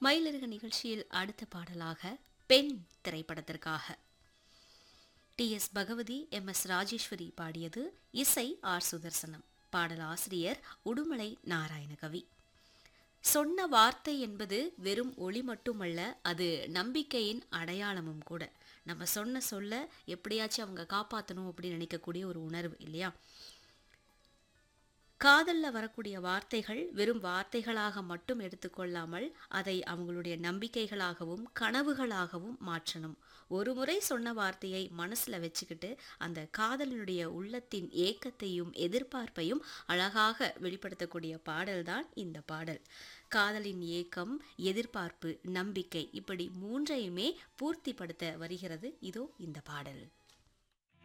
மயிலிறகு நிகழ்ச்சியில் அடுத்த பாடலாக பெண் திரைப்படத்திற்காக T S Bhagavathi M S Rajeswari பாடியது இசை ஆர் சுதர்சனம் பாடல் ஆசிரியர் உடுமலை நாராயணகவி சொன்ன வார்த்தை என்பது வெறும் ஒளி மட்டுமல்ல அது நம்பிக்கையின் அடையாளமும் கூட நம்ம சொன்ன சொல்ல எப்படியாச்சும் அவங்க காப்பாற்றணும் அப்படின்னு நினைக்கக்கூடிய ஒரு உணர்வு இல்லையா காதல்ல வரக்கூடிய வார்த்தைகள் வெறும் வார்த்தைகளாக மட்டும் எடுத்துக்கொள்ளாமல் அதை அவங்களுடைய நம்பிக்கைகளாகவும் கனவுகளாகவும் மாற்றணும் ஒரு முறை சொன்ன வார்த்தையை மனசுல வச்சுக்கிட்டு அந்த காதலினுடைய உள்ளத்தின் ஏக்கத்தையும் எதிர்பார்ப்பையும் அழகாக வெளிப்படுத்தக்கூடிய பாடல்தான் இந்த பாடல் காதலின் ஏக்கம் எதிர்பார்ப்பு நம்பிக்கை இப்படி மூன்றையுமே பூர்த்திப்படுத்த வருகிறது இதோ இந்த பாடல்